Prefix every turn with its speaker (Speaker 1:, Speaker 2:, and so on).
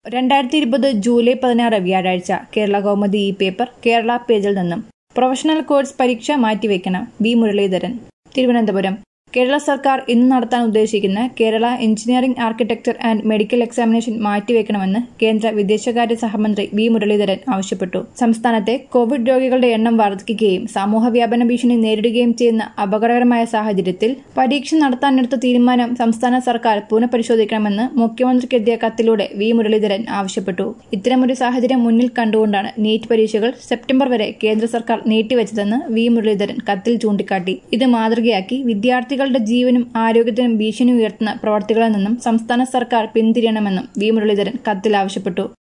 Speaker 1: രണ്ടായിരത്തി ഇരുപത് ജൂലൈ പതിനാറ് വ്യാഴാഴ്ച കേരള കൗമുദി ഇ പേപ്പർ കേരള പേജിൽ നിന്നും പ്രൊഫഷണൽ കോഴ്സ് പരീക്ഷ മാറ്റിവെക്കണം വി മുരളീധരൻ തിരുവനന്തപുരം കേരള സർക്കാർ ഇന്ന് നടത്താൻ ഉദ്ദേശിക്കുന്ന Kerala engineering architecture and medical examination മാറ്റിവെക്കണമെന്ന് കേന്ദ്ര വിദേശകാര്യ സഹമന്ത്രി വി മുരളീധരൻ ആവശ്യപ്പെട്ടു സംസ്ഥാനത്തെ കോവിഡ് രോഗികളുടെ എണ്ണം വർദ്ധിക്കുകയും സമൂഹ വ്യാപന ഭീഷണി നേരിടുകയും ചെയ്യുന്ന അപകടകരമായ സാഹചര്യത്തിൽ പരീക്ഷ നടത്താനെടുത്ത തീരുമാനം സംസ്ഥാന സർക്കാർ പുനഃപരിശോധിക്കണമെന്ന് മുഖ്യമന്ത്രിക്കെത്തിയ കത്തിലൂടെ വി മുരളീധരൻ ആവശ്യപ്പെട്ടു ഇത്തരമൊരു സാഹചര്യം മുന്നിൽ കണ്ടുകൊണ്ടാണ് നീറ്റ് പരീക്ഷകൾ സെപ്റ്റംബർ വരെ കേന്ദ്ര സർക്കാർ നീട്ടിവച്ചതെന്ന് വി മുരളീധരൻ കത്തിൽ ചൂണ്ടിക്കാട്ടി ഇത് മാതൃകയാക്കി വിദ്യാർത്ഥികളുടെ ജീവനും ആരോഗ്യത്തിനും ഭീഷണി ഉയർത്തുന്ന പ്രവർത്തികളിൽ നിന്നും സംസ്ഥാന സർക്കാർ പിന്തിരിയണമെന്നും വി മുരളീധരൻ കത്തിൽ ആവശ്യപ്പെട്ടു